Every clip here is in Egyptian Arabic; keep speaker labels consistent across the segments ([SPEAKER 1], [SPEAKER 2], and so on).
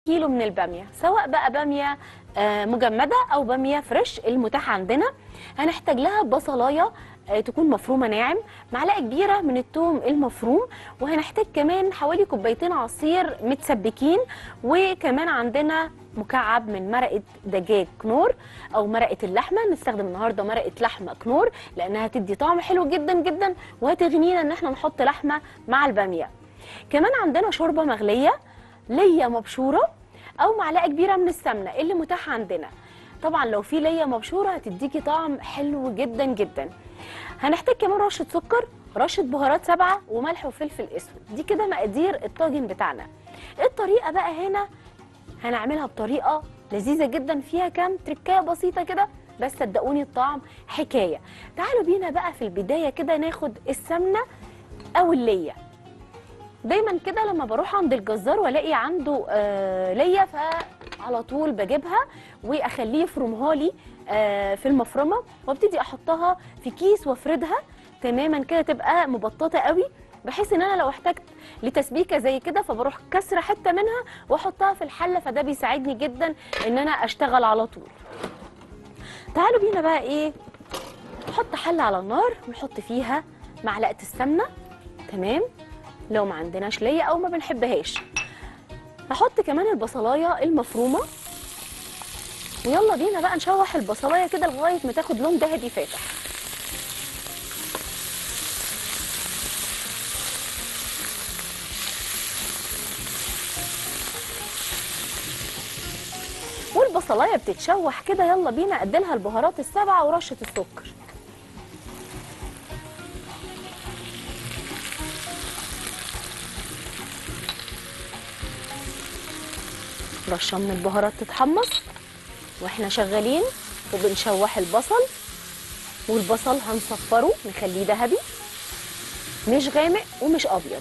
[SPEAKER 1] كيلو من الباميه سواء بقى باميه آه، مجمده او باميه فريش المتاح عندنا هنحتاج لها بصلايه آه، تكون مفرومه ناعم معلقه كبيره من الثوم المفروم وهنحتاج كمان حوالي كوبايتين عصير متسبكين وكمان عندنا مكعب من مرقه دجاج كنور او مرقه اللحمه نستخدم النهارده مرقه لحمه كنور لانها تدي طعم حلو جدا جدا وهتغنينا ان احنا نحط لحمه مع الباميه كمان عندنا شوربه مغليه ليا مبشوره او معلقه كبيره من السمنه اللي متاح عندنا طبعا لو في ليا مبشوره هتديكي طعم حلو جدا جدا هنحتاج كمان رشه سكر رشه بهارات سبعه وملح وفلفل اسود دي كده مقادير الطاجن بتاعنا الطريقه بقى هنا هنعملها بطريقه لذيذه جدا فيها كام تركايه بسيطه كده بس صدقوني الطعم حكايه تعالوا بينا بقى في البدايه كده ناخد السمنه او الليه دايما كده لما بروح عند الجزار والاقي عنده آه ليا فعلى طول بجيبها واخليه يفرمها لي آه في المفرمه وابتدي احطها في كيس وافردها تماما كده تبقى مبططه قوي بحيث ان انا لو احتجت لتسبيكه زي كده فبروح كسره حته منها واحطها في الحله فده بيساعدني جدا ان انا اشتغل على طول تعالوا بينا بقى ايه نحط حله على النار ونحط فيها معلقه السمنه تمام لو ما عندناش ليا او ما بنحبهاش هحط كمان البصلايه المفرومه ويلا بينا بقى نشوح البصلايه كده لغايه ما تاخد لون ذهبي فاتح والبصلايه بتتشوح كده يلا بينا اديلها البهارات السبعه ورشه السكر رشه من البهارات تتحمص واحنا شغالين وبنشوح البصل والبصل هنصفره نخليه ذهبي مش غامق ومش ابيض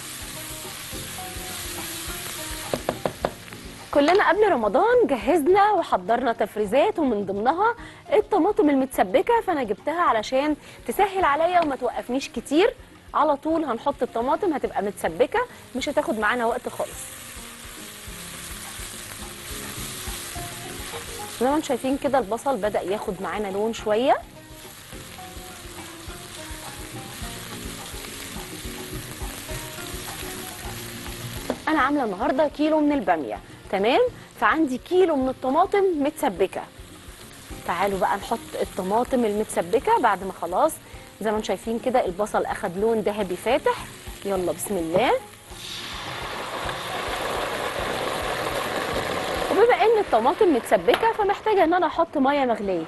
[SPEAKER 1] كلنا قبل رمضان جهزنا وحضرنا تفريزات ومن ضمنها الطماطم المتسبكه فانا جبتها علشان تسهل عليا وما توقفنيش كتير على طول هنحط الطماطم هتبقى متسبكه مش هتاخد معانا وقت خالص زي ما انتم شايفين كده البصل بدأ ياخد معانا لون شوية أنا عاملة النهاردة كيلو من البامية تمام فعندي كيلو من الطماطم متسبكة تعالوا بقى نحط الطماطم المتسبكة بعد ما خلاص زي ما انتم شايفين كده البصل أخد لون ذهبي فاتح يلا بسم الله وبما ان الطماطم متسبكه فمحتاجه ان انا احط ميه مغليه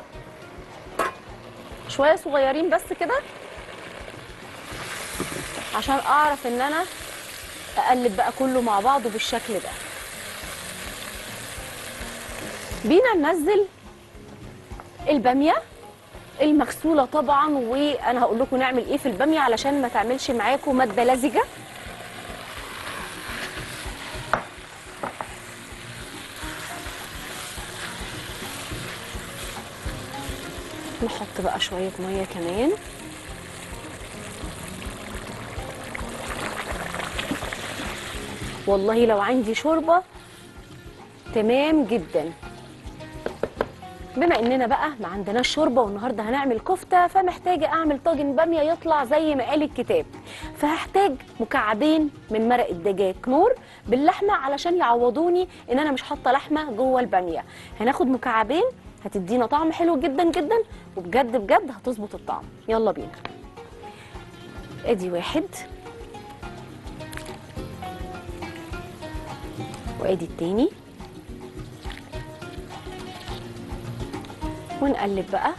[SPEAKER 1] شويه صغيرين بس كده عشان اعرف ان انا اقلب بقى كله مع بعضه بالشكل ده بينا ننزل الباميه المغسوله طبعا وانا هقول لكم نعمل ايه في الباميه علشان ما تعملش معاكم ماده لزجه نحط بقى شوية مية كمان والله لو عندي شوربة تمام جدا بما اننا بقى ما عندناش شوربه والنهارده هنعمل كفته فمحتاجه اعمل طاجن باميه يطلع زي ما قال الكتاب فهحتاج مكعبين من مرق الدجاج نور باللحمه علشان يعوضوني ان انا مش حاطه لحمه جوه الباميه هناخد مكعبين هتدينا طعم حلو جدا جدا وبجد بجد هتظبط الطعم يلا بينا ادي واحد وادي التاني ونقلب بقى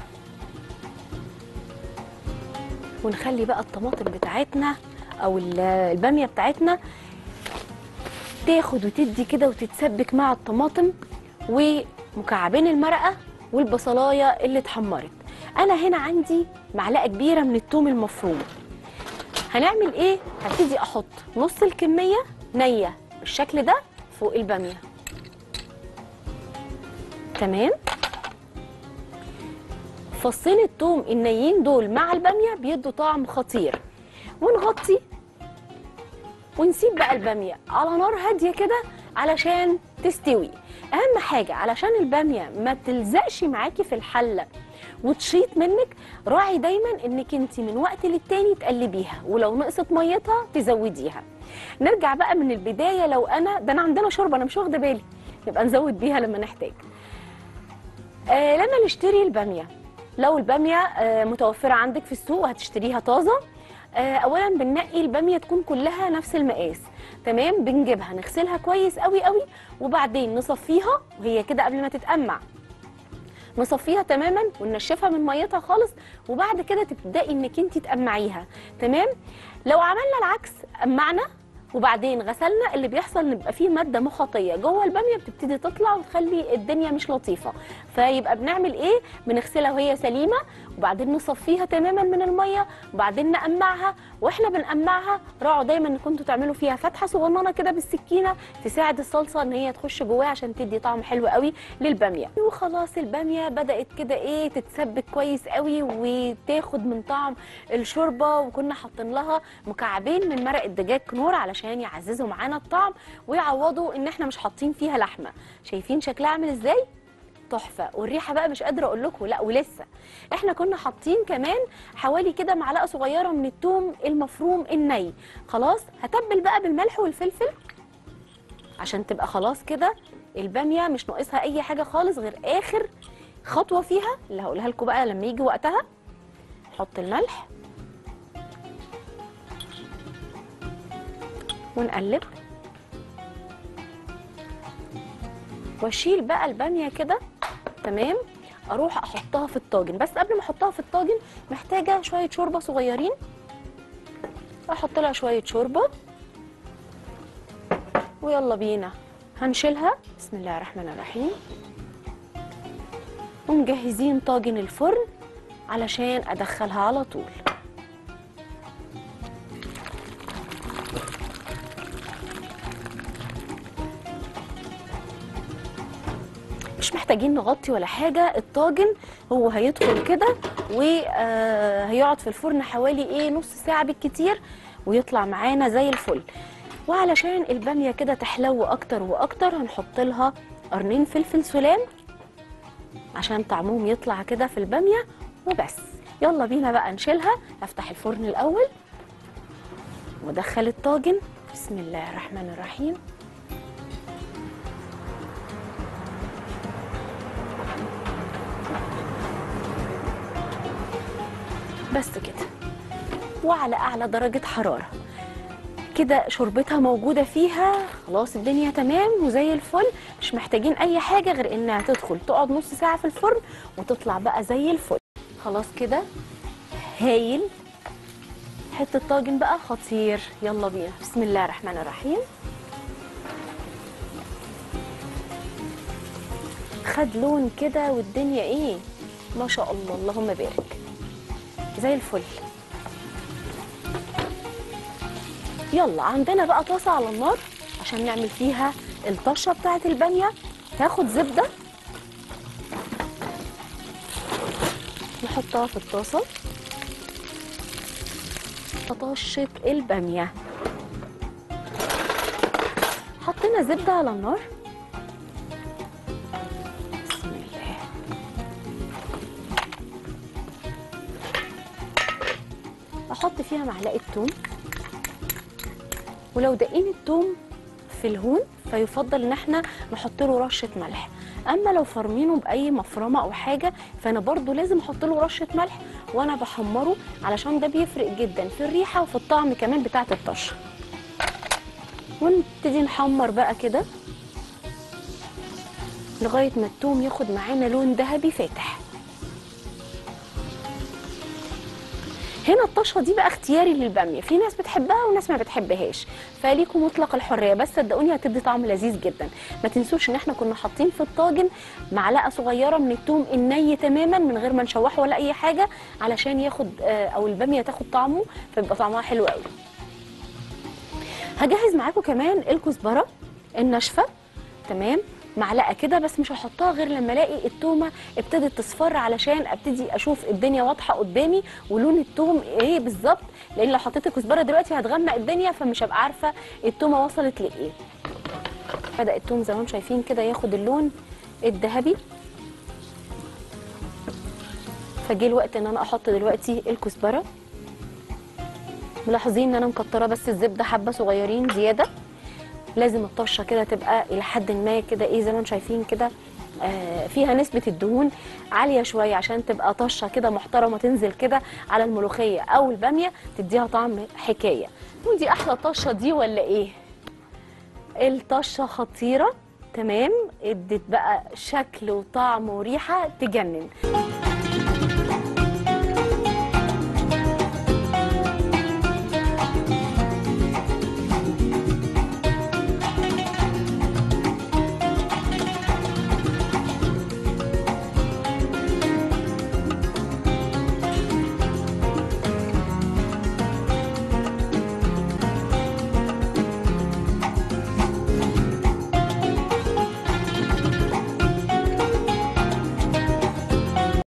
[SPEAKER 1] ونخلي بقى الطماطم بتاعتنا او الباميه بتاعتنا تاخد وتدي كده وتتسبك مع الطماطم ومكعبين المرقه والبصلايه اللي اتحمرت انا هنا عندي معلقه كبيره من الثوم المفروم هنعمل ايه هبتدي احط نص الكميه نيه بالشكل ده فوق الباميه تمام فصين الثوم النيين دول مع الباميه بيدوا طعم خطير ونغطي ونسيب بقى الباميه على نار هاديه كده علشان تستوي اهم حاجه علشان الباميه ما تلزقش معاكي في الحله وتشيط منك راعي دايما انك انت من وقت للتاني تقلبيها ولو نقصت ميتها تزوديها نرجع بقى من البدايه لو انا ده انا عندنا شوربه انا مش واخده بالي نبقى نزود بيها لما نحتاج آه لما نشتري الباميه لو الباميه آه متوفره عندك في السوق وهتشتريها طازه آه اولا بننقي الباميه تكون كلها نفس المقاس تمام بنجيبها نغسلها كويس قوي قوي وبعدين نصفيها وهي كده قبل ما تتقمع نصفيها تماما وننشفها من ميتها خالص وبعد كده تبداي انك انت تقمعيها تمام لو عملنا العكس قمعنا وبعدين غسلنا اللي بيحصل ان بيبقى فيه ماده مخاطيه جوه الباميه بتبتدي تطلع وتخلي الدنيا مش لطيفه فيبقى بنعمل ايه بنغسلها وهي سليمه وبعدين نصفيها تماما من الميه وبعدين نقمعها واحنا بنقمعها راعوا دايما ان كنتوا تعملوا فيها فتحه صغننه كده بالسكينه تساعد الصلصه ان هي تخش جواها عشان تدي طعم حلو قوي للباميه وخلاص الباميه بدات كده ايه تتسبك كويس قوي وتاخد من طعم الشوربه وكنا حاطين لها مكعبين من مرق الدجاج كنور علشان يعززوا معانا الطعم ويعوضوا ان احنا مش حاطين فيها لحمه شايفين شكلها عامل ازاي تحفه والريحه بقى مش قادره اقول لكم لا ولسه احنا كنا حاطين كمان حوالي كده معلقه صغيره من الثوم المفروم الني خلاص هتبل بقى بالملح والفلفل عشان تبقى خلاص كده الباميه مش ناقصها اي حاجه خالص غير اخر خطوه فيها اللي هقولها لكم بقى لما يجي وقتها نحط الملح ونقلب واشيل بقى الباميه كده تمام اروح احطها في الطاجن بس قبل ما احطها في الطاجن محتاجه شويه شوربه صغيرين احط لها شويه شوربه ويلا بينا هنشيلها بسم الله الرحمن الرحيم ومجهزين طاجن الفرن علشان ادخلها على طول مش محتاجين نغطي ولا حاجه الطاجن هو هيدخل كده وهيقعد في الفرن حوالي ايه نص ساعه بالكتير ويطلع معانا زي الفل وعلشان الباميه كده تحلو اكتر واكتر هنحط لها قرنين فلفل سلام عشان طعمهم يطلع كده في الباميه وبس يلا بينا بقى نشيلها افتح الفرن الاول وادخل الطاجن بسم الله الرحمن الرحيم بس كده وعلى اعلى درجه حراره كده شوربتها موجوده فيها خلاص الدنيا تمام وزي الفل مش محتاجين اي حاجه غير انها تدخل تقعد نص ساعه في الفرن وتطلع بقى زي الفل خلاص كده هايل حته طاجن بقى خطير يلا بينا بسم الله الرحمن الرحيم خد لون كده والدنيا ايه ما شاء الله اللهم بارك زي الفل يلا عندنا بقى طاسه على النار عشان نعمل فيها الطشه بتاعه الباميه هاخد زبده نحطها في الطاسه طشه الباميه حطينا زبده على النار بسم الله احط فيها معلقه توم ولو دقين التوم في الهون فيفضل ان احنا نحط له رشه ملح اما لو فرمينه باي مفرمه او حاجه فانا برضو لازم احط له رشه ملح وانا بحمره علشان ده بيفرق جدا في الريحه وفي الطعم كمان بتاعه الطشه ونبتدي نحمر بقى كده لغايه ما التوم ياخد معانا لون ذهبي فاتح هنا الطشه دي بقى اختياري للباميه في ناس بتحبها وناس ما بتحبهاش فليكم مطلق الحريه بس صدقوني هتدي طعم لذيذ جدا ما تنسوش ان احنا كنا حاطين في الطاجن معلقه صغيره من الثوم الني تماما من غير ما نشوحه ولا اي حاجه علشان ياخد آه، او الباميه تاخد طعمه فيبقى طعمها حلو قوي هجهز معاكم كمان الكزبره الناشفه تمام معلقه كده بس مش هحطها غير لما الاقي التومه ابتدت تصفر علشان ابتدي اشوف الدنيا واضحه قدامي ولون التوم ايه بالظبط لان لو حطيت الكزبره دلوقتي هتغمق الدنيا فمش هبقى عارفه التومه وصلت لايه بدا التوم زي ما انتم شايفين كده ياخد اللون الذهبي فجه الوقت ان انا احط دلوقتي الكزبره ملاحظين ان انا مكتره بس الزبده حبه صغيرين زياده لازم الطشه كده تبقى الى حد ما كده ايه زي ما انتم شايفين كده آه، فيها نسبة الدهون عالية شوية عشان تبقى طشة كده محترمة تنزل كده على الملوخية أو البامية تديها طعم حكاية ودي أحلى طشة دي ولا إيه؟ الطشة خطيرة تمام ادت بقى شكل وطعم وريحة تجنن